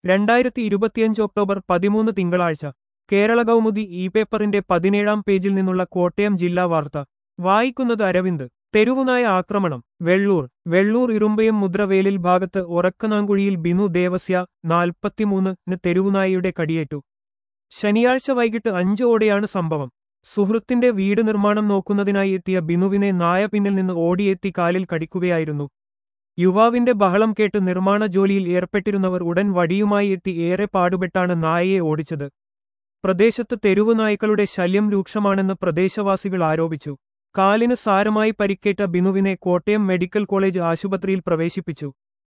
രണ്ടായിരത്തി ഇരുപത്തിയഞ്ച് ഒക്ടോബർ പതിമൂന്ന് തിങ്കളാഴ്ച കേരള കൗമുദി ഇ പേപ്പറിന്റെ പതിനേഴാം പേജിൽ നിന്നുള്ള കോട്ടയം ജില്ലാ വാർത്ത വായിക്കുന്നത് അരവിന്ദ് തെരുവുനായ ആക്രമണം വെള്ളൂർ വെള്ളൂർ ഇറുമ്പയം മുദ്രവേലിൽ ഭാഗത്ത് ഉറക്കനാങ്കുഴിയിൽ ബിനു ദേവസ്യ നാൽപ്പത്തിമൂന്നിന് തെരുവുനായയുടെ കടിയേറ്റു ശനിയാഴ്ച വൈകിട്ട് അഞ്ചോടെയാണ് സംഭവം സുഹൃത്തിന്റെ വീട് നിർമ്മാണം നോക്കുന്നതിനായി എത്തിയ ബിനുവിനെ നായ പിന്നിൽ നിന്ന് ഓടിയെത്തി കാലിൽ കടിക്കുകയായിരുന്നു യുവാവിന്റെ ബഹളം കേട്ട് നിർമ്മാണ ജോലിയിൽ ഏർപ്പെട്ടിരുന്നവർ ഉടൻ വടിയുമായി എത്തി ഏറെ പാടുപെട്ടാണ് നായയെ ഓടിച്ചത് പ്രദേശത്ത് തെരുവു നായ്ക്കളുടെ ശല്യം രൂക്ഷമാണെന്ന് പ്രദേശവാസികൾ ആരോപിച്ചു കാലിന് സാരമായി പരിക്കേറ്റ ബിനുവിനെ കോട്ടയം മെഡിക്കൽ കോളേജ് ആശുപത്രിയിൽ പ്രവേശിപ്പിച്ചു